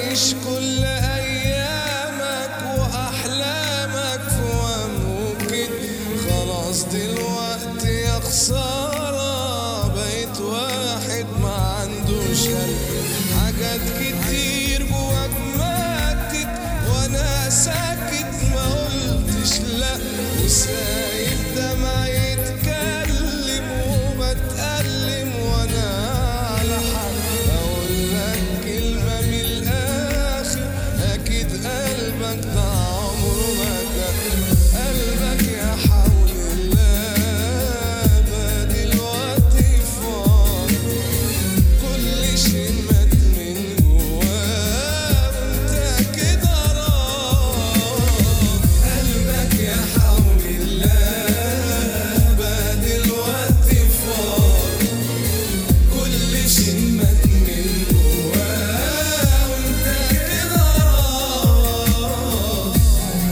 عيش كل ايامك واحلامك في وممكن خلاص دلوقتي يا خساره بقيت واحد ما عندوش قلب حاجات كتير جواك ماتت وانا ساكت ما قلتش لا وسايب دمعي يتكلم وبتألم وانا على حق اقول لك كلمة من الاخر اكيد قلبك ده عمره ما كان قلبك يا حول الله بقى دلوقتي فاضي كل شيء مات من جواه وانت كده راح قلبك يا حول الله بقى دلوقتي فاضي كل شيء مات من جواه وانت كده راح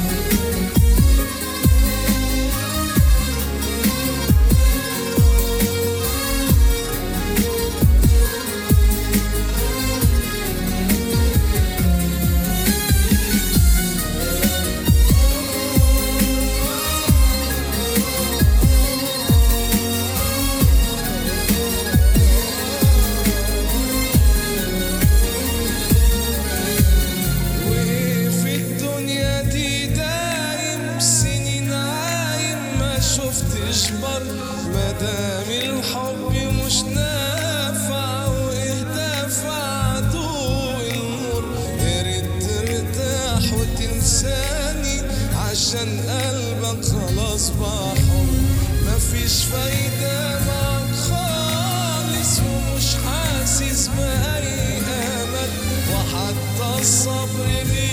وايه في الدنيا دي دايم سنين عايم ما شفتش بر مدام الحب مش نافع وايه دافع ضوء النور يا ريت ترتاح وتنساني عشان قلبك خلاص بقى حب مفيش فايدة معاك خالص ومش حاسس بأي أمل وحتى الصبر بي